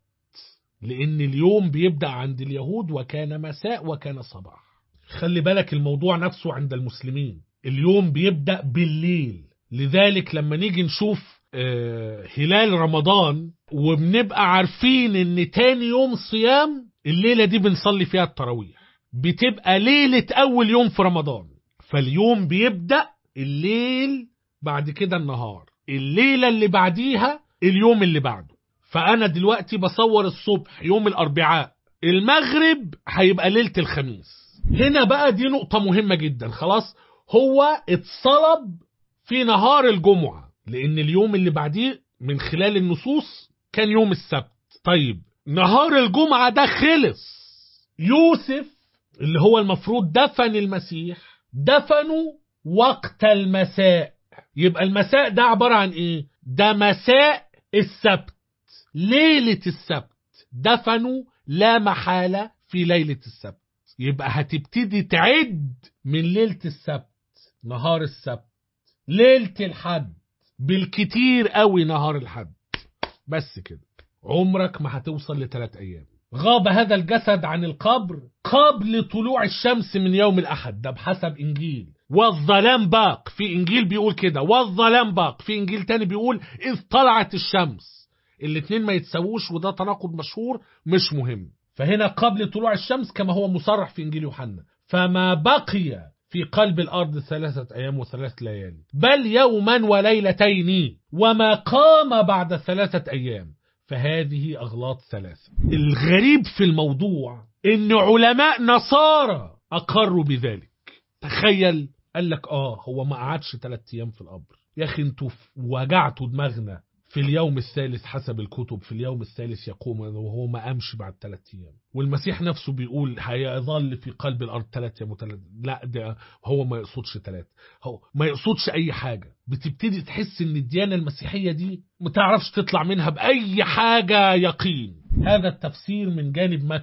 لأن اليوم بيبدأ عند اليهود وكان مساء وكان صباح خلي بالك الموضوع نفسه عند المسلمين اليوم بيبدأ بالليل لذلك لما نيجي نشوف آه، هلال رمضان وبنبقى عارفين ان تاني يوم صيام الليلة دي بنصلي فيها التراويح بتبقى ليلة اول يوم في رمضان فاليوم بيبدأ الليل بعد كده النهار الليلة اللي بعديها اليوم اللي بعده فانا دلوقتي بصور الصبح يوم الاربعاء المغرب هيبقى ليلة الخميس هنا بقى دي نقطة مهمة جدا خلاص هو اتصلب في نهار الجمعة لأن اليوم اللي بعديه من خلال النصوص كان يوم السبت طيب نهار الجمعة ده خلص يوسف اللي هو المفروض دفن المسيح دفنوا وقت المساء يبقى المساء ده عبارة عن ايه ده مساء السبت ليلة السبت دفنوا لا محالة في ليلة السبت يبقى هتبتدي تعد من ليلة السبت نهار السبت ليلة الحد بالكتير قوي نهار الحد بس كده عمرك ما هتوصل لثلاث أيام غاب هذا الجسد عن القبر قبل طلوع الشمس من يوم الأحد ده بحسب إنجيل والظلام باق في إنجيل بيقول كده والظلام باق في إنجيل تاني بيقول إذ طلعت الشمس الاتنين ما يتساووش وده تناقض مشهور مش مهم فهنا قبل طلوع الشمس كما هو مصرح في إنجيل يوحنا فما بقي في قلب الأرض ثلاثة أيام وثلاث ليالي بل يوما وليلتين وما قام بعد ثلاثة أيام فهذه أغلاط ثلاثة الغريب في الموضوع إن علماء نصارى أقروا بذلك تخيل قال لك آه هو ما قعدش ثلاثة أيام في القبر يا أخي انتوا وجعتوا دماغنا في اليوم الثالث حسب الكتب في اليوم الثالث يقوم وهو ما قامش بعد ثلاث ايام والمسيح نفسه بيقول هيظل في قلب الارض ثلاث ايام وثلاث لا ده هو ما يقصدش ثلاث هو ما يقصدش اي حاجه بتبتدي تحس ان الديانه المسيحيه دي ما تعرفش تطلع منها باي حاجه يقين هذا التفسير من جانب متى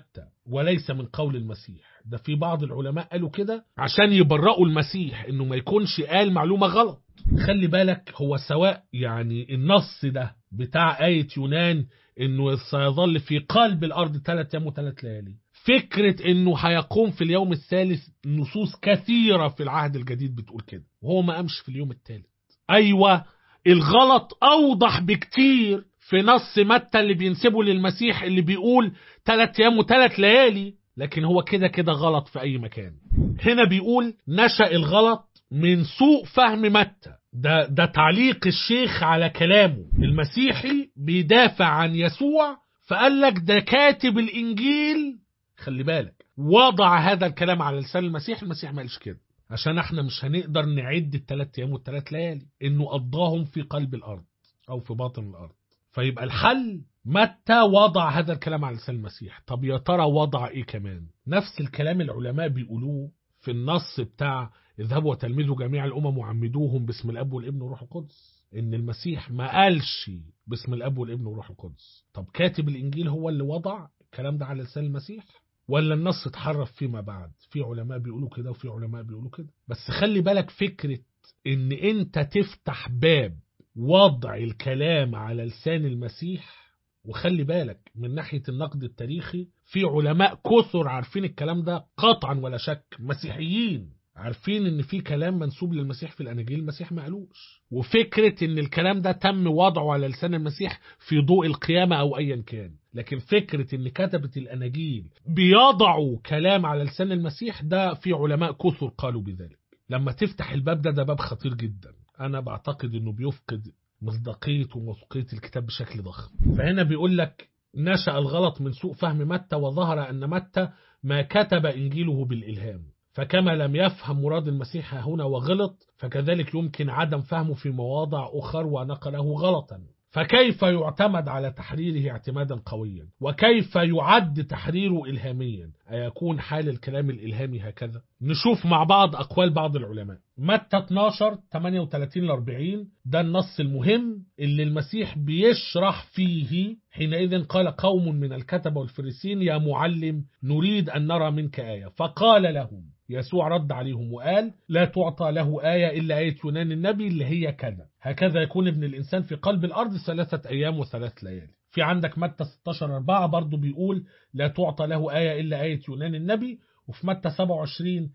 وليس من قول المسيح ده في بعض العلماء قالوا كده عشان يبرئوا المسيح انه ما يكونش قال معلومة غلط خلي بالك هو سواء يعني النص ده بتاع آية يونان انه سيظل في قلب الارض ثلاث ايام وثلاث ليالي فكرة انه هيقوم في اليوم الثالث نصوص كثيرة في العهد الجديد بتقول كده وهو ما قامش في اليوم الثالث ايوه الغلط اوضح بكتير في نص متى اللي بينسبه للمسيح اللي بيقول ثلاث ايام وثلاث ليالي لكن هو كده كده غلط في اي مكان هنا بيقول نشأ الغلط من سوء فهم متى ده ده تعليق الشيخ على كلامه المسيحي بيدافع عن يسوع فقال لك ده كاتب الانجيل خلي بالك وضع هذا الكلام على لسان المسيح المسيح ما قالش كده عشان احنا مش هنقدر نعد الثلاث ايام والثلاث ليالي انه قضاهم في قلب الارض او في باطن الارض فيبقى الحل متى وضع هذا الكلام على لسان المسيح طب يا ترى وضع ايه كمان نفس الكلام العلماء بيقولوه في النص بتاع اذهبوا وتلمذوا جميع الامم وعمدوهم باسم الاب والابن والروح القدس ان المسيح ما قالش باسم الاب والابن والروح القدس طب كاتب الانجيل هو اللي وضع الكلام ده على لسان المسيح ولا النص اتحرف فيما بعد في علماء بيقولوا كده وفي علماء بيقولوا كده بس خلي بالك فكرة ان انت تفتح باب وضع الكلام على لسان المسيح وخلي بالك من ناحية النقد التاريخي في علماء كثر عارفين الكلام ده قطعا ولا شك مسيحيين عارفين ان في كلام منسوب للمسيح في الاناجيل المسيح ما قالوش وفكره ان الكلام ده تم وضعه على لسان المسيح في ضوء القيامه او ايا كان لكن فكره ان كتبه الاناجيل بيضعوا كلام على لسان المسيح ده في علماء كثر قالوا بذلك لما تفتح الباب ده ده باب خطير جدا انا بعتقد انه بيفقد مصداقيه وموثوقيه الكتاب بشكل ضخم فهنا بيقول لك نشأ الغلط من سوء فهم متى وظهر ان متى ما كتب انجيله بالالهام فكما لم يفهم مراد المسيح هنا وغلط فكذلك يمكن عدم فهمه في مواضع أخر ونقله غلطا فكيف يعتمد على تحريره اعتمادا قويا وكيف يعد تحريره إلهاميا أيكون حال الكلام الإلهامي هكذا نشوف مع بعض أقوال بعض العلماء متى 12 38 ل 40 ده النص المهم اللي المسيح بيشرح فيه حينئذ قال قوم من الكتبة والفريسين يا معلم نريد أن نرى منك آية فقال لهم يسوع رد عليهم وقال لا تعطى له آية إلا آية يونان النبي اللي هي كذا هكذا يكون ابن الإنسان في قلب الأرض ثلاثة أيام وثلاث ليالي في عندك متى 16 4 برضو بيقول لا تعطى له آية إلا آية يونان النبي وفي متى 27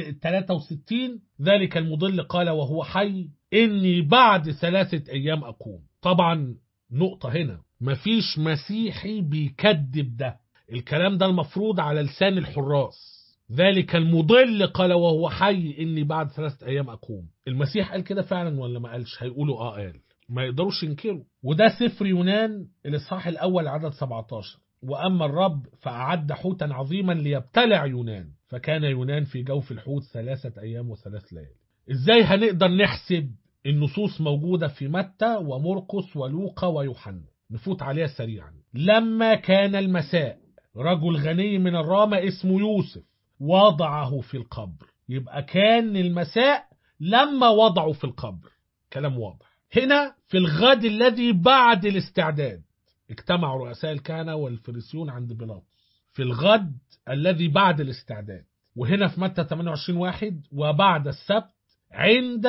63 ذلك المضل قال وهو حي إني بعد ثلاثة أيام أقوم طبعا نقطة هنا مفيش مسيحي بيكذب ده الكلام ده المفروض على لسان الحراس ذلك المضل قال وهو حي إني بعد ثلاثة أيام أقوم المسيح قال كده فعلا ولا ما قالش هيقولوا آه قال ما يقدروش ينكروا وده سفر يونان الإصحاح الأول عدد 17 وأما الرب فأعد حوتا عظيما ليبتلع يونان فكان يونان في جوف الحوت ثلاثة أيام وثلاث ليالي إزاي هنقدر نحسب النصوص موجودة في متى ومرقس ولوقا ويوحنا نفوت عليها سريعا لما كان المساء رجل غني من الرامة اسمه يوسف وضعه في القبر يبقى كان المساء لما وضعه في القبر كلام واضح هنا في الغد الذي بعد الاستعداد اجتمع رؤساء الكهنة والفريسيون عند بيلاطس في الغد الذي بعد الاستعداد وهنا في متى 28 واحد وبعد السبت عند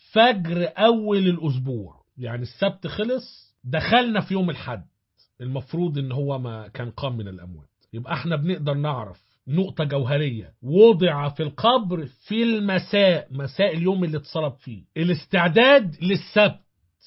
فجر أول الأسبوع يعني السبت خلص دخلنا في يوم الحد المفروض ان هو ما كان قام من الأموات يبقى احنا بنقدر نعرف نقطة جوهرية وضع في القبر في المساء مساء اليوم اللي اتصلب فيه الاستعداد للسبت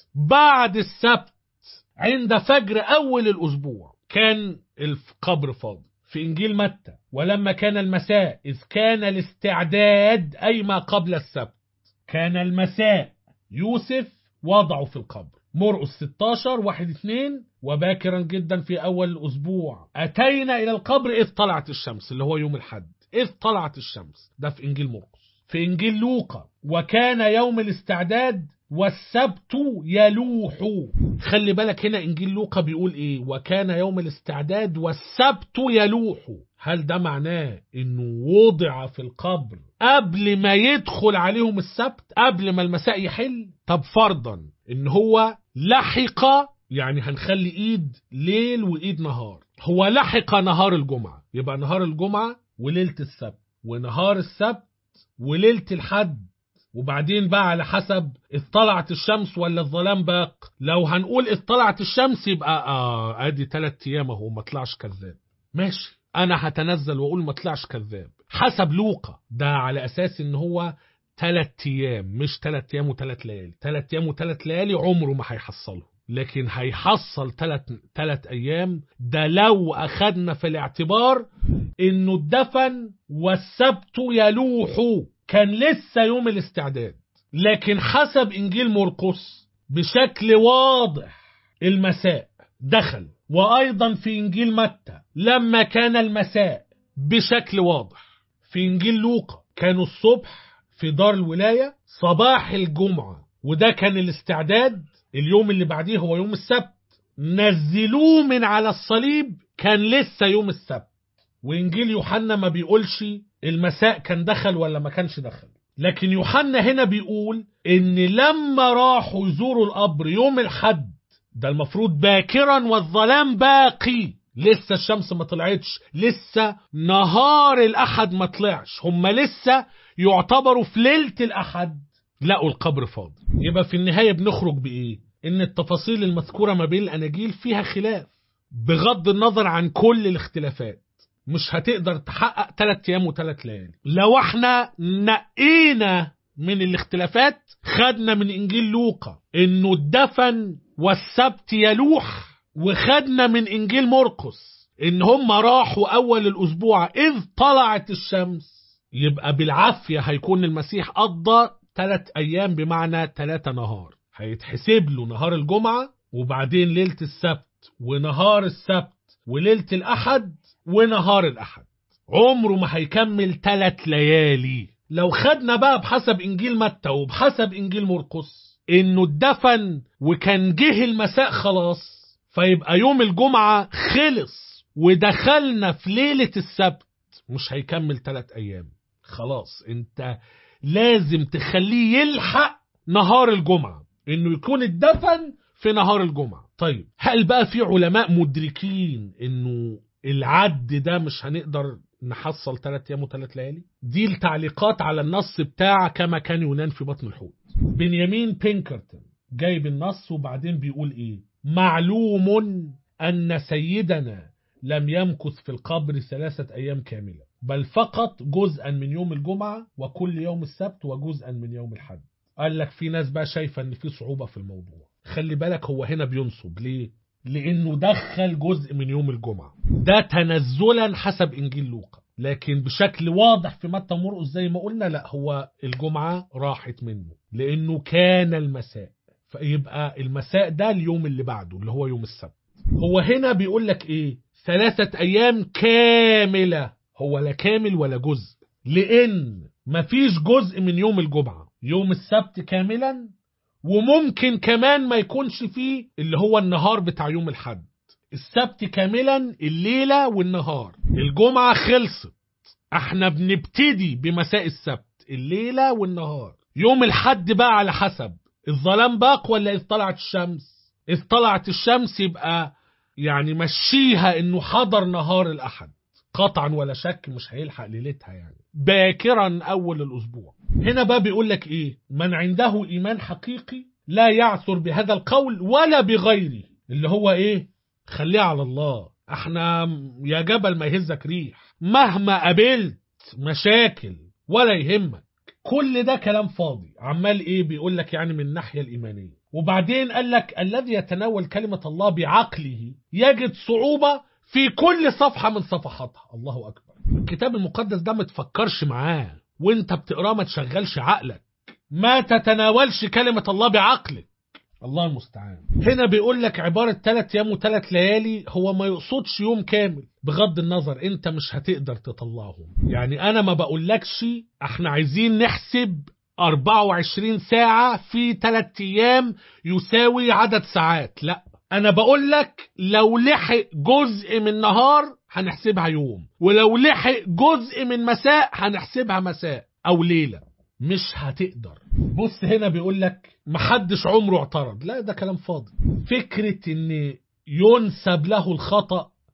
بعد السبت عند فجر أول الأسبوع كان القبر فاضي في إنجيل متى ولما كان المساء إذ كان الاستعداد أي ما قبل السبت كان المساء يوسف وضعه في القبر مرقس 16 واحد اثنين وباكرا جدا في أول الأسبوع أتينا إلى القبر إذ طلعت الشمس اللي هو يوم الحد إذ طلعت الشمس ده في إنجيل مرقس في إنجيل لوقا وكان يوم الاستعداد والسبت يلوح خلي بالك هنا إنجيل لوقا بيقول إيه وكان يوم الاستعداد والسبت يلوح هل ده معناه إنه وضع في القبر قبل ما يدخل عليهم السبت قبل ما المساء يحل طب فرضا إن هو لحق يعني هنخلي ايد ليل وايد نهار هو لحق نهار الجمعة يبقى نهار الجمعة وليلة السبت ونهار السبت وليلة الحد وبعدين بقى على حسب اطلعت الشمس ولا الظلام باق لو هنقول اطلعت الشمس يبقى اه ادي ثلاث ايام اهو ما طلعش كذاب ماشي انا هتنزل واقول ما طلعش كذاب حسب لوقا ده على اساس ان هو ثلاث ايام مش ثلاث ايام وثلاث ليالي ثلاث ايام وثلاث ليالي عمره ما هيحصله لكن هيحصل ثلاث ثلاث ايام ده لو اخدنا في الاعتبار انه الدفن والسبت يلوح كان لسه يوم الاستعداد لكن حسب انجيل مرقس بشكل واضح المساء دخل وايضا في انجيل متى لما كان المساء بشكل واضح في انجيل لوقا كانوا الصبح في دار الولايه صباح الجمعه وده كان الاستعداد اليوم اللي بعديه هو يوم السبت نزلوه من على الصليب كان لسه يوم السبت وانجيل يوحنا ما بيقولش المساء كان دخل ولا ما كانش دخل لكن يوحنا هنا بيقول ان لما راحوا يزوروا القبر يوم الحد ده المفروض باكرا والظلام باقي لسه الشمس ما طلعتش لسه نهار الاحد ما طلعش هم لسه يعتبروا في ليله الاحد لقوا القبر فاضي يبقى في النهايه بنخرج بايه ان التفاصيل المذكوره ما بين الاناجيل فيها خلاف بغض النظر عن كل الاختلافات مش هتقدر تحقق ثلاث ايام وثلاث ليالي لو احنا نقينا من الاختلافات خدنا من انجيل لوقا انه الدفن والسبت يلوح وخدنا من انجيل مرقس ان هم راحوا اول الاسبوع اذ طلعت الشمس يبقى بالعافيه هيكون المسيح قضى ثلاث ايام بمعنى ثلاثة نهار هيتحسب له نهار الجمعه وبعدين ليله السبت ونهار السبت وليله الاحد ونهار الأحد عمره ما هيكمل ثلاث ليالي لو خدنا بقى بحسب إنجيل متى وبحسب إنجيل مرقس إنه اتدفن وكان جه المساء خلاص فيبقى يوم الجمعة خلص ودخلنا في ليلة السبت مش هيكمل ثلاث أيام خلاص انت لازم تخليه يلحق نهار الجمعة انه يكون اتدفن في نهار الجمعة طيب هل بقى في علماء مدركين انه العد ده مش هنقدر نحصل ثلاث ايام وثلاث ليالي دي التعليقات على النص بتاع كما كان يونان في بطن الحوت بنيامين بينكرتون جايب النص وبعدين بيقول ايه معلوم ان سيدنا لم يمكث في القبر ثلاثة أيام كاملة بل فقط جزءا من يوم الجمعة وكل يوم السبت وجزءا من يوم الحد قال لك في ناس بقى شايفة ان في صعوبة في الموضوع خلي بالك هو هنا بينصب ليه لانه دخل جزء من يوم الجمعه ده تنزلا حسب انجيل لوقا لكن بشكل واضح في متى مرقس زي ما قلنا لا هو الجمعه راحت منه لانه كان المساء فيبقى المساء ده اليوم اللي بعده اللي هو يوم السبت هو هنا بيقول لك ايه ثلاثة ايام كاملة هو لا كامل ولا جزء لان مفيش جزء من يوم الجمعة يوم السبت كاملا وممكن كمان ما يكونش فيه اللي هو النهار بتاع يوم الحد السبت كاملا الليلة والنهار الجمعة خلصت احنا بنبتدي بمساء السبت الليلة والنهار يوم الحد بقى على حسب الظلام باق ولا إذ طلعت الشمس إذ طلعت الشمس يبقى يعني مشيها انه حضر نهار الاحد قطعا ولا شك مش هيلحق ليلتها يعني باكرا اول الاسبوع هنا بقى بيقول لك ايه من عنده ايمان حقيقي لا يعثر بهذا القول ولا بغيره اللي هو ايه خليه على الله احنا يا جبل ما يهزك ريح مهما قابلت مشاكل ولا يهمك كل ده كلام فاضي عمال ايه بيقول لك يعني من الناحيه الايمانيه وبعدين قال لك الذي يتناول كلمه الله بعقله يجد صعوبه في كل صفحه من صفحاتها الله اكبر الكتاب المقدس ده ما تفكرش معاه وانت بتقراه ما تشغلش عقلك ما تتناولش كلمه الله بعقلك الله المستعان هنا بيقول لك عبارة ثلاث أيام وثلاث ليالي هو ما يقصدش يوم كامل بغض النظر انت مش هتقدر تطلعهم يعني انا ما بقولكش احنا عايزين نحسب 24 ساعة في 3 ايام يساوي عدد ساعات لا انا بقول لك لو لحق جزء من نهار هنحسبها يوم ولو لحق جزء من مساء هنحسبها مساء او ليله مش هتقدر بص هنا بيقول لك محدش عمره اعترض لا ده كلام فاضي فكرة ان ينسب له الخطأ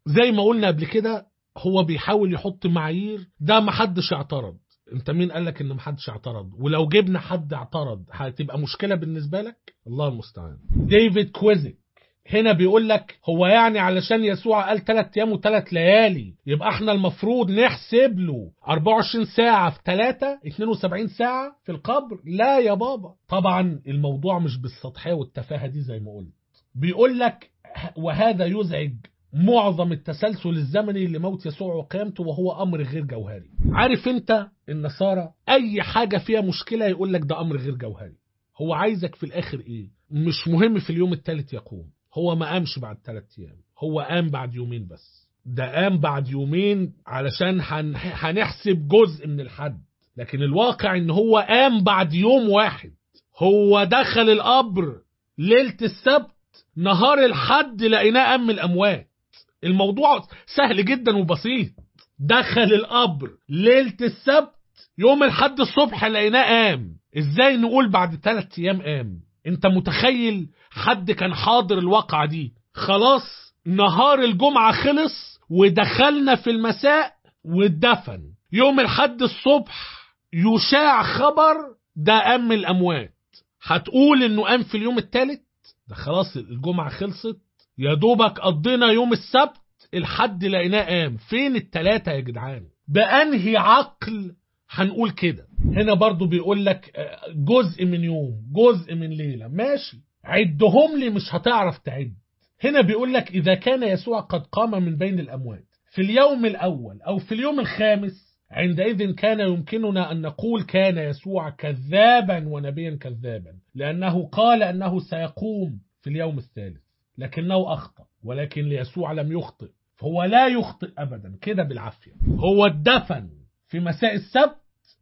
زي ما قلنا قبل كده هو بيحاول يحط معايير ده محدش اعترض انت مين قالك ان محدش اعترض ولو جبنا حد اعترض هتبقى مشكلة بالنسبة لك الله المستعان ديفيد كويزك هنا بيقول لك هو يعني علشان يسوع قال 3 ايام وثلاث ليالي يبقى احنا المفروض نحسب له 24 ساعة في 3 72 ساعة في القبر لا يا بابا طبعا الموضوع مش بالسطحية والتفاهة دي زي ما قلت بيقول لك وهذا يزعج معظم التسلسل الزمني لموت يسوع وقيامته وهو امر غير جوهري عارف انت النصارى اي حاجة فيها مشكلة يقول لك ده امر غير جوهري هو عايزك في الاخر ايه مش مهم في اليوم الثالث يقوم هو ما قامش بعد ثلاث ايام هو قام بعد يومين بس ده قام بعد يومين علشان هن... هنحسب جزء من الحد لكن الواقع ان هو قام بعد يوم واحد هو دخل القبر ليلة السبت نهار الحد لقيناه قام من الاموات الموضوع سهل جدا وبسيط دخل القبر ليلة السبت يوم الحد الصبح لقيناه قام ازاي نقول بعد ثلاث ايام قام انت متخيل حد كان حاضر الواقعة دي خلاص نهار الجمعة خلص ودخلنا في المساء واتدفن يوم الحد الصبح يشاع خبر ده قام من الأموات هتقول انه قام في اليوم الثالث ده خلاص الجمعة خلصت يا دوبك قضينا يوم السبت الحد لقيناه قام فين التلاتة يا جدعان بأنهي عقل هنقول كده هنا برضو بيقول لك جزء من يوم جزء من ليلة ماشي عدهم لي مش هتعرف تعد هنا بيقول لك إذا كان يسوع قد قام من بين الأموات في اليوم الأول أو في اليوم الخامس عندئذ كان يمكننا أن نقول كان يسوع كذابا ونبيا كذابا لأنه قال أنه سيقوم في اليوم الثالث لكنه أخطأ ولكن ليسوع لم يخطئ فهو لا يخطئ أبدا كده بالعافية هو اتدفن في مساء السبت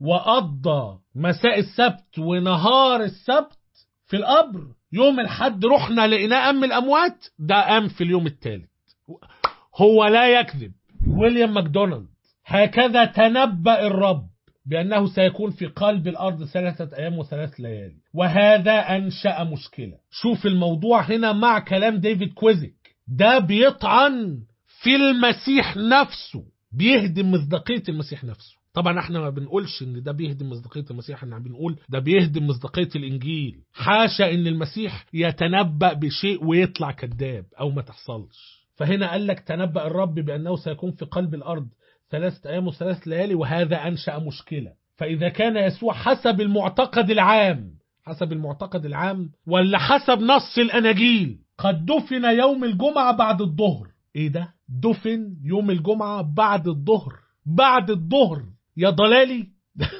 وقضى مساء السبت ونهار السبت في القبر يوم الحد رحنا لقيناه أم الأموات ده قام في اليوم الثالث هو لا يكذب ويليام ماكدونالد هكذا تنبأ الرب بأنه سيكون في قلب الأرض ثلاثة أيام وثلاث ليالي وهذا أنشأ مشكلة شوف الموضوع هنا مع كلام ديفيد كويزك ده بيطعن في المسيح نفسه بيهدم مصداقية المسيح نفسه طبعا احنا ما بنقولش ان ده بيهدم مصداقية المسيح احنا بنقول ده بيهدم مصداقية الانجيل حاشا ان المسيح يتنبأ بشيء ويطلع كذاب او ما تحصلش فهنا قال لك تنبأ الرب بأنه سيكون في قلب الأرض ثلاثة أيام وثلاث ليالي وهذا أنشأ مشكلة فإذا كان يسوع حسب المعتقد العام حسب المعتقد العام ولا حسب نص الأناجيل قد دفن يوم الجمعة بعد الظهر إيه ده؟ دفن يوم الجمعة بعد الظهر بعد الظهر يا ضلالي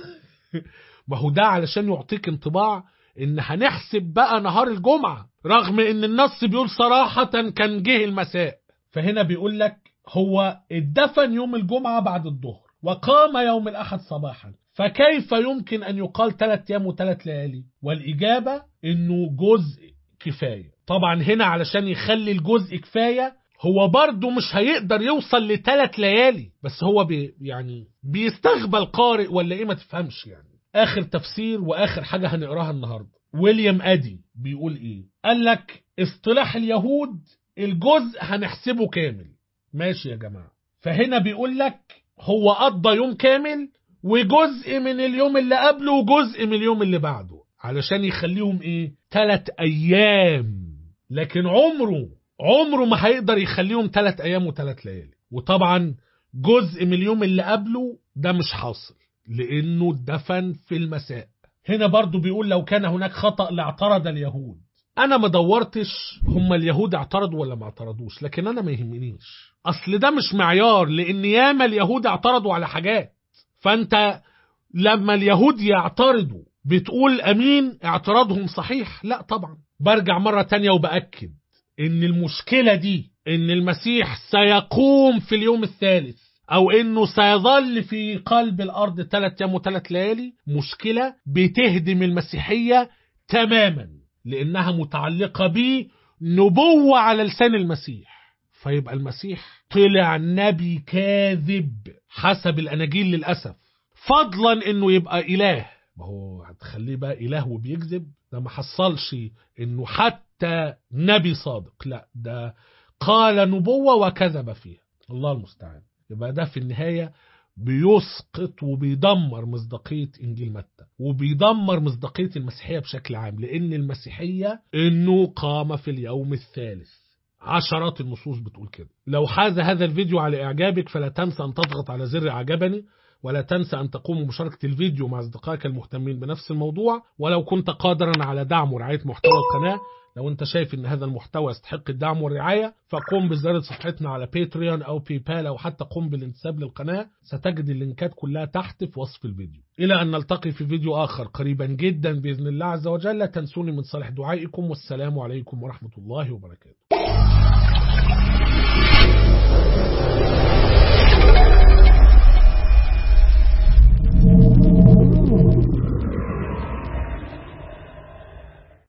ما هو ده علشان يعطيك انطباع ان هنحسب بقى نهار الجمعة رغم ان النص بيقول صراحة كان جه المساء فهنا بيقول لك هو اتدفن يوم الجمعة بعد الظهر وقام يوم الأحد صباحا فكيف يمكن أن يقال ثلاث أيام وثلاث ليالي والإجابة أنه جزء كفاية طبعا هنا علشان يخلي الجزء كفاية هو برضه مش هيقدر يوصل لثلاث ليالي بس هو بي يعني بيستغبى القارئ ولا ايه ما تفهمش يعني اخر تفسير واخر حاجة هنقراها النهاردة ويليام ادي بيقول ايه قال لك اصطلاح اليهود الجزء هنحسبه كامل ماشي يا جماعة فهنا بيقول لك هو قضى يوم كامل وجزء من اليوم اللي قبله وجزء من اليوم اللي بعده علشان يخليهم ايه تلات ايام لكن عمره عمره ما هيقدر يخليهم تلات ايام وتلات ليالي وطبعا جزء من اليوم اللي قبله ده مش حاصل لانه اتدفن في المساء هنا برضو بيقول لو كان هناك خطأ لاعترض اليهود انا ما دورتش هم اليهود اعترضوا ولا ما اعترضوش لكن انا ما يهمنيش اصل ده مش معيار لان ياما اليهود اعترضوا على حاجات فانت لما اليهود يعترضوا بتقول امين اعتراضهم صحيح لا طبعا برجع مرة تانية وبأكد ان المشكلة دي ان المسيح سيقوم في اليوم الثالث او انه سيظل في قلب الارض ثلاث ايام وثلاث ليالي مشكلة بتهدم المسيحية تماما لانها متعلقة بنبوة على لسان المسيح فيبقى المسيح طلع نبي كاذب حسب الاناجيل للاسف فضلا انه يبقى اله ما هو هتخليه بقى اله وبيكذب ده ما حصلش انه حتى نبي صادق لا ده قال نبوة وكذب فيها الله المستعان يبقى ده في النهاية بيسقط وبيدمر مصداقية إنجيل متى وبيدمر مصداقية المسيحية بشكل عام لأن المسيحية إنه قام في اليوم الثالث عشرات النصوص بتقول كده لو حاز هذا الفيديو على إعجابك فلا تنسى أن تضغط على زر عجبني ولا تنسى أن تقوم بمشاركة الفيديو مع أصدقائك المهتمين بنفس الموضوع ولو كنت قادرا على دعم ورعاية محتوى القناة لو انت شايف ان هذا المحتوى يستحق الدعم والرعاية فقم بزيارة صفحتنا على باتريون او باي بال او حتى قم بالانتساب للقناة ستجد اللينكات كلها تحت في وصف الفيديو الى ان نلتقي في فيديو اخر قريبا جدا باذن الله عز وجل لا تنسوني من صالح دعائكم والسلام عليكم ورحمة الله وبركاته